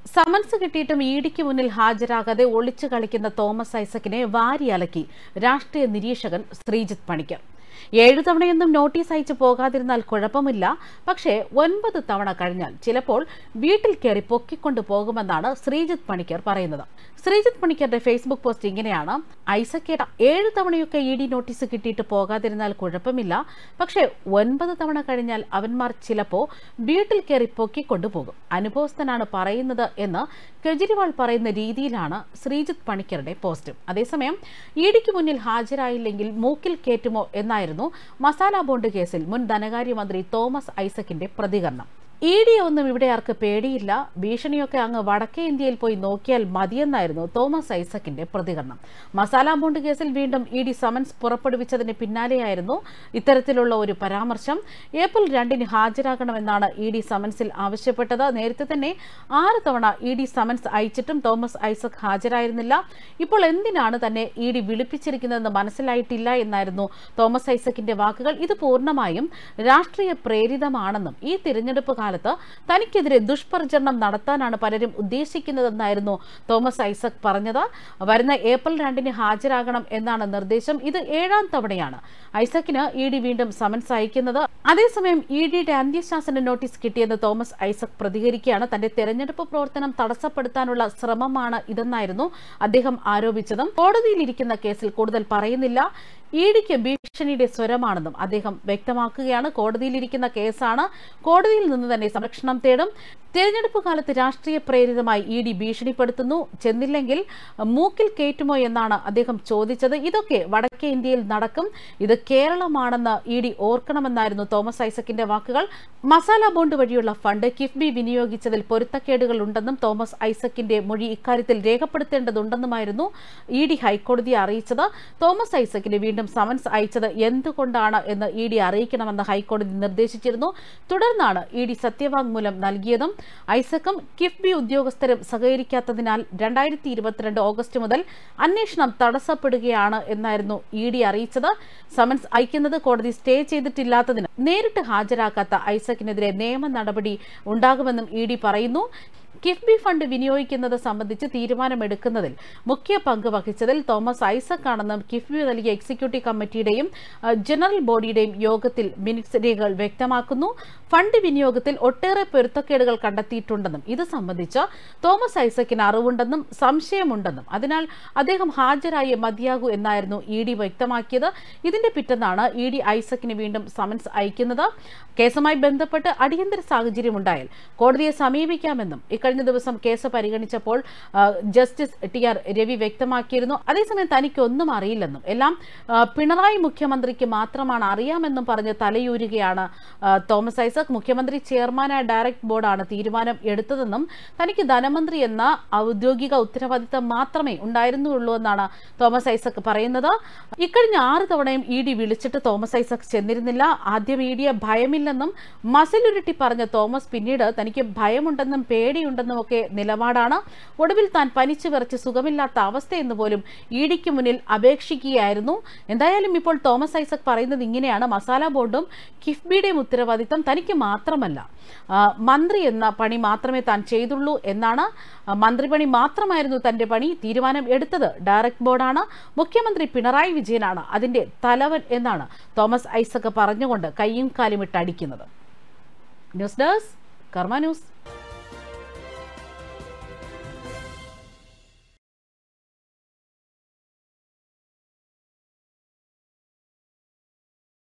summons കിട്ടിയിട്ടും ഇഡിക്ക് മുന്നിൽ ഹാജരാകാതെ ഒളിച്ചു കളിക്കുന്ന തോമസ് ഐസക്കിനെ വാരിയലക്കി രാഷ്ട്രീയ നിരീക്ഷകൻ ശ്രീജിത്ത് പണിക്കർ ഏഴു തവണയൊന്നും നോട്ടീസ് അയച്ചു പോകാതിരുന്നാൽ കുഴപ്പമില്ല പക്ഷേ ഒൻപത് തവണ കഴിഞ്ഞാൽ ചിലപ്പോൾ വീട്ടിൽ കയറി പൊക്കിക്കൊണ്ടു പോകുമെന്നാണ് ശ്രീജിത്ത് പണിക്കർ പറയുന്നത് ശ്രീജിത്ത് പണിക്കരുടെ ഫേസ്ബുക്ക് പോസ്റ്റ് ഇങ്ങനെയാണ് ഐസക്കേട്ട ഏഴു തവണയൊക്കെ ഇ ഡി നോട്ടീസ് കിട്ടിയിട്ട് പോകാതിരുന്നാൽ കുഴപ്പമില്ല പക്ഷേ ഒൻപത് തവണ കഴിഞ്ഞാൽ അവന്മാർ ചിലപ്പോൾ വീട്ടിൽ കയറി പൊക്കിക്കൊണ്ടു പോകും അനുഭവസ്ഥനാണ് പറയുന്നത് എന്ന് കെജ്രിവാൾ പറയുന്ന രീതിയിലാണ് ശ്രീജിത്ത് പണിക്കരുടെ പോസ്റ്റ് അതേസമയം ഇ ഡിക്ക് മുന്നിൽ ഹാജരായില്ലെങ്കിൽ മൂക്കിൽ കയറ്റുമോ എന്നായിരുന്നു മസാല ബോണ്ട് കേസിൽ മുൻ ധനകാര്യമന്ത്രി തോമസ് ഐസക്കിന്റെ പ്രതികരണം ഇ ഡി ഒന്നും ഇവിടെ ആർക്ക് പേടിയില്ല ഭീഷണിയൊക്കെ അങ്ങ് വടക്കേ ഇന്ത്യയിൽ പോയി നോക്കിയാൽ മതിയെന്നായിരുന്നു തോമസ് ഐസക്കിന്റെ പ്രതികരണം മസാല ബോണ്ട് കേസിൽ വീണ്ടും ഇ ഡി സമൻസ് പുറപ്പെടുവിച്ചതിന് പിന്നാലെയായിരുന്നു ഇത്തരത്തിലുള്ള ഒരു പരാമർശം ഏപ്രിൽ രണ്ടിന് ഹാജരാകണമെന്നാണ് ഇ ഡി സമൻസിൽ ആവശ്യപ്പെട്ടത് നേരത്തെ തന്നെ ആറ് തവണ ഇ ഡി സമൻസ് അയച്ചിട്ടും തോമസ് ഐസക് ഹാജരായിരുന്നില്ല ഇപ്പോൾ എന്തിനാണ് തന്നെ ഇ ഡി വിളിപ്പിച്ചിരിക്കുന്നതെന്ന് മനസ്സിലായിട്ടില്ല എന്നായിരുന്നു തോമസ് ഐസക്കിന്റെ വാക്കുകൾ ഇത് പൂർണ്ണമായും രാഷ്ട്രീയ പ്രേരിതമാണെന്നും ഈ തിരഞ്ഞെടുപ്പ് കാലത്ത് തനിക്കെതിരെ ദുഷ്പ്രചരണം നടത്താനാണ് പലരും ഉദ്ദേശിക്കുന്നതെന്നായിരുന്നു തോമസ് ഐസക് പറഞ്ഞത് വരുന്ന ഏപ്രിൽ രണ്ടിന് ഹാജരാകണം എന്നാണ് നിർദ്ദേശം ഇത് ഏഴാം തവണയാണ് ഐസക്കിന് ഇ ഡി വീണ്ടും സമൻസ് അയക്കുന്നത് അതേസമയം ഇ ഡിയുടെ അന്ത്യശാസന നോട്ടീസ് കിട്ടിയെന്ന് തോമസ് ഐസക് പ്രതികരിക്കുകയാണ് തന്റെ തെരഞ്ഞെടുപ്പ് പ്രവർത്തനം തടസ്സപ്പെടുത്താനുള്ള ശ്രമമാണ് ഇതെന്നായിരുന്നു അദ്ദേഹം ആരോപിച്ചതും കോടതിയിലിരിക്കുന്ന കേസിൽ കൂടുതൽ പറയുന്നില്ല ഇ ഡിക്ക് ഭീഷണിയുടെ സ്വരമാണെന്നും അദ്ദേഹം വ്യക്തമാക്കുകയാണ് കോടതിയിലിരിക്കുന്ന കേസാണ് കോടതിയിൽ നിന്ന് തന്നെ സംരക്ഷണം തേടും തെരഞ്ഞെടുപ്പ് കാലത്ത് രാഷ്ട്രീയ പ്രേരിതമായി ഇ ഡി ഭീഷണിപ്പെടുത്തുന്നു ചെന്നില്ലെങ്കിൽ മൂക്കിൽ കയറ്റുമോ എന്നാണ് അദ്ദേഹം ചോദിച്ചത് ഇതൊക്കെ വടക്കേ ഇന്ത്യയിൽ നടക്കും ഇത് കേരളമാണെന്ന് ഇ ഡി ഓർക്കണമെന്നായിരുന്നു തോമസ് ഐസക്കിന്റെ വാക്കുകൾ മസാല ബോണ്ട് വഴിയുള്ള ഫണ്ട് കിഫ്ബി വിനിയോഗിച്ചതിൽ പൊരുത്തക്കേടുകൾ ഉണ്ടെന്നും തോമസ് ഐസക്കിന്റെ മൊഴി ഇക്കാര്യത്തിൽ രേഖപ്പെടുത്തേണ്ടതുണ്ടെന്നുമായിരുന്നു ഇ ഡി ഹൈക്കോടതിയെ അറിയിച്ചത് തോമസ് ഐസക്കിന് വീണ്ടും സമൻസ് അയച്ചത് എന്തുകൊണ്ടാണ് എന്ന് ഇ ഡി അറിയിക്കണമെന്ന് ഹൈക്കോടതി നിർദ്ദേശിച്ചിരുന്നു തുടർന്നാണ് ഇ ഡി സത്യവാങ്മൂലം നൽകിയതും ഐസക്കും കിഫ്ബി ഉദ്യോഗസ്ഥരും സഹകരിക്കാത്തതിനാൽ രണ്ടായിരത്തി ഇരുപത്തിരണ്ട് ഓഗസ്റ്റ് മുതൽ അന്വേഷണം തടസ്സപ്പെടുകയാണ് എന്നായിരുന്നു ഇ ഡി അറിയിച്ചത് സമൻസ് അയക്കുന്നത് കോടതി സ്റ്റേ ചെയ്തിട്ടില്ലാത്തതിന് നേരിട്ട് ഹാജരാക്കാത്ത ഐസക്കിനെതിരെ നിയമ നടപടി ഉണ്ടാകുമെന്നും ഇ ഡി പറയുന്നു കിഫ്ബി ഫണ്ട് വിനിയോഗിക്കുന്നത് സംബന്ധിച്ച് തീരുമാനമെടുക്കുന്നതിൽ മുഖ്യ പങ്ക് വഹിച്ചതിൽ തോമസ് ഐസക് ആണെന്നും കിഫ്ബി നൽകിയ എക്സിക്യൂട്ടീവ് കമ്മിറ്റിയുടെയും ജനറൽ ബോഡിയുടെയും യോഗത്തിൽ മിനിറ്റ്സ് രേഖകൾ വ്യക്തമാക്കുന്നു ഫണ്ട് വിനിയോഗത്തിൽ ഒട്ടേറെ പൊരുത്തക്കേടുകൾ കണ്ടെത്തിയിട്ടുണ്ടെന്നും ഇത് സംബന്ധിച്ച് തോമസ് ഐസക്കിന് അറിവുണ്ടെന്നും സംശയമുണ്ടെന്നും അതിനാൽ അദ്ദേഹം ഹാജരായേ മതിയാകൂ എന്നായിരുന്നു ഇ ഡി വ്യക്തമാക്കിയത് ഇതിന്റെ പിറ്റെന്നാണ് ഇ ഡി ഐസക്കിന് വീണ്ടും സമൻസ് അയക്കുന്നത് കേസുമായി ബന്ധപ്പെട്ട് അടിയന്തര സാഹചര്യമുണ്ടായാൽ കോടതിയെ സമീപിക്കാമെന്നും ഇക്കഴിഞ്ഞ ദിവസം കേസ് പരിഗണിച്ചപ്പോൾ ജസ്റ്റിസ് ടി ആർ രവി വ്യക്തമാക്കിയിരുന്നു അതേസമയം തനിക്കൊന്നും അറിയില്ലെന്നും എല്ലാം പിണറായി മുഖ്യമന്ത്രിക്ക് മാത്രമാണ് അറിയാമെന്നും പറഞ്ഞ് തലയൂരുകയാണ് തോമസ് ഐസക് മുഖ്യമന്ത്രി ചെയർമാനായ ഡയറക്ട് ബോർഡാണ് തീരുമാനം എടുത്തതെന്നും തനിക്ക് ധനമന്ത്രി എന്ന ഔദ്യോഗിക ഉത്തരവാദിത്തം മാത്രമേ ഉണ്ടായിരുന്നുള്ളൂ എന്നാണ് തോമസ് ഐസക് പറയുന്നത് ഇക്കഴിഞ്ഞ ആറ് തവണയും ഇ ഡി വിളിച്ചിട്ട് തോമസ് ഐസക് ചെന്നിരുന്നില്ല ആദ്യം ഇ ഡിയെ ഭയമില്ലെന്നും മസിലുരുട്ടി പറഞ്ഞ തോമസ് പിന്നീട് തനിക്ക് ഭയമുണ്ടെന്നും പേടിയുണ്ടെന്നും ഒക്കെ നിലപാടാണ് ഒടുവിൽ താൻ പനിച്ചു വിറച്ച് സുഖമില്ലാത്ത അവസ്ഥയെന്ന് പോലും ഇ ഡിക്ക് മുന്നിൽ അപേക്ഷിക്കുകയായിരുന്നു എന്തായാലും ഇപ്പോൾ തോമസ് ഐസക് പറയുന്നത് ഇങ്ങനെയാണ് മസാല ബോർഡും കിഫ്ബിയുടെയും ഉത്തരവാദിത്തം തനിക്ക് മാത്രമല്ല മന്ത്രി എന്ന പണി മാത്രമേ താൻ ചെയ്തുള്ളൂ എന്നാണ് മന്ത്രിപണി മാത്രമായിരുന്നു തന്റെ പണി തീരുമാനം എടുത്തത് ഡയറക്ട് ബോർഡാണ് മുഖ്യമന്ത്രി പിണറായി വിജയനാണ് അതിന്റെ തലവൻ എന്നാണ് തോമസ് ഐസക് പറഞ്ഞുകൊണ്ട് കൈയും കാലും ഇട്ട് അടിക്കുന്നത് ന്യൂസ് ഡെസ്ക് കർമ്മ ന്യൂസ്